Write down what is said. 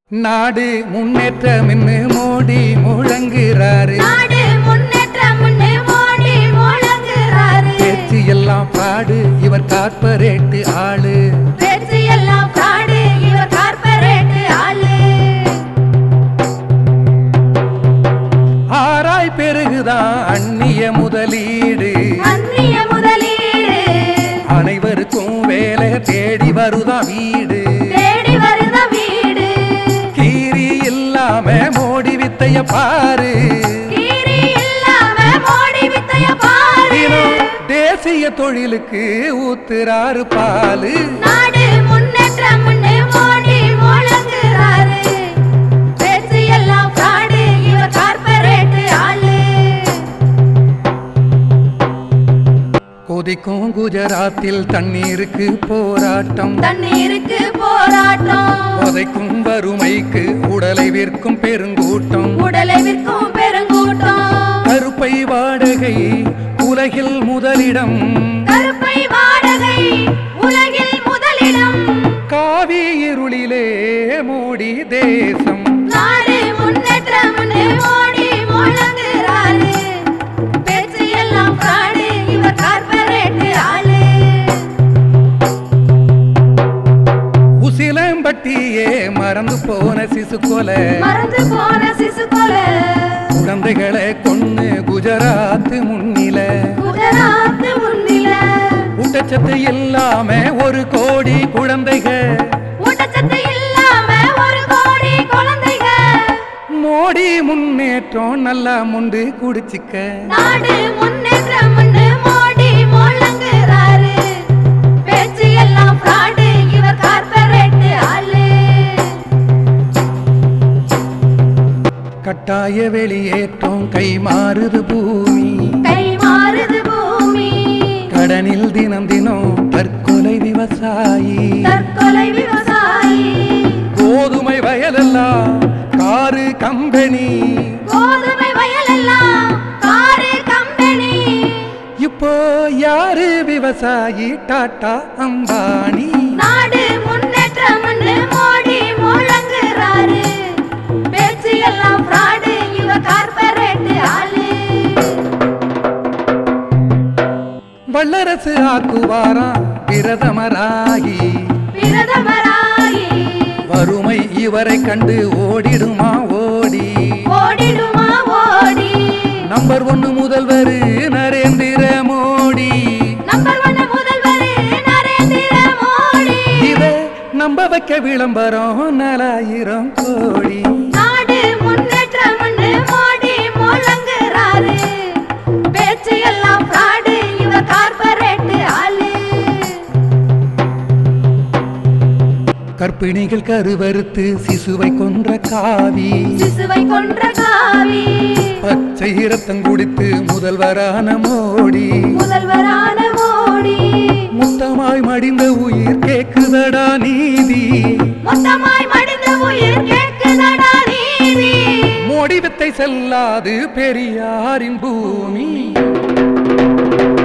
நாடு முன்னேற்றம் மோடி முழங்குறாரு நாடு முன்னேற்றம் முன்னே மோடி முழங்குறாரு பேச்சு எல்லாம் பாடு இவர் கார்பரேட்டு ஆளு பேச்சு எல்லாம் காடு இவர் கார்பரேட் ஆளு ஆராய் பெருகுதான் அந்நிய முதலீடு அந்நிய முதலீடு அனைவருக்கும் வேலை தேடி வருதான் வீடு தேடி வருத வீடு கீரி இல்லாம மோடி வித்தைய பாரு கீரி இல்லாம மோடி வித்தைய பாரு தினம் தேசிய தொழிலுக்கு ஊத்துறாரு பாலு நாடு முன்னேற்றம் முன்னே மோடி முழங்குறாரு பேச்சு எல்லாம் காடு இவர் கார்பரேட் ஆளு கொதிக்கும் குஜராத்தில் தண்ணீருக்கு போராட்டம் தண்ணீருக்கு போராட்டம் உதைக்கும் வறுமைக்கு உடலை விற்கும் பெருங்கூட்டம் உடலை விற்கும் பெருங்கூட்டம் கருப்பை வாடகை உலகில் முதலிடம் கருப்பை வாடகை உலகில் முதலிடம் காவி இருளிலே மோடி தேசம் நாடு முன்னேற்றம் முன்னே மோடி முழங்குறாரு பேச்சு எல்லாம் காடு இவர் கார்பரேட் ஆளு உசிலம்பட்டியே மறந்து போன சிசு கொலை மறந்து போன சிசு கொலை குழந்தைகளை கொன்னு குஜராத் முன்னில குஜராத் முன்னில ஊட்டச்சத்து இல்லாம ஒரு கோடி குழந்தைகள் ஊட்டச்சத்து இல்லாம ஒரு கோடி குழந்தைங்க மோடி முன்னேற்றம் நல்லா முண்டு குடிச்சிக்க நாடு முன்னேற்றம் முன்னு மோடி முழங்குறாரு பேச்சு எல்லாம் fraud, இவர் கார்பரேட் ஆளு கட்டாய வெளியேற்றம் கை மாறுது பூமி கை மாறுது பூமி கடனில் தினம் தினம் தற்கொலை விவசாயி தற்கொலை விவசாயி கோதுமை வயலெல்லாம் காரு கம்பெனி கோதுமை வயலெல்லாம் காரு கம்பெனி இப்போ யாரு விவசாயி டாட்டா அம்பானி நாடு முன்னேற்றம் முன்னு மோடி முழங்குறாரு பேச்சு எல்லாம் fraud, இவர் கார்பரேட் ஆளு வல்லரசு ஆக்குவாராம் பிரதமராகி பிரதமராகி வறுமை இவரை கண்டு ஓடிடுமா ஓடி ஓடிடுமா ஓடி நம்பர் ஒன்னு முதல்வர் நரேந்திர மோடி நம்பர் ஒன்னு முதல்வர் நரேந்திர மோடி இத நம்ப வைக்க விளம்பரம் நாலாயிரம் கோடி நாடு முன்னேற்றம் முன்னு மோடி முழங்குறாரு பேச்சு எல்லாம் fraud, இவர் கார்பரேட் ஆளு கற்பிணிகள் கருவறுத்து சிசுவை கொன்ற காவி சிசுவை கொன்ற காவி பச்சை ரத்தம் குடித்து முதல்வரான மோடி முதல்வரான மோடி முத்தமாய் மடிந்த உயிர் கேக்குதடா நீதி மொத்தமாய் மடிந்த உயிர் கேட்குதடா நீதி மோடி வித்தை செல்லாது பெரியாரின் பூமி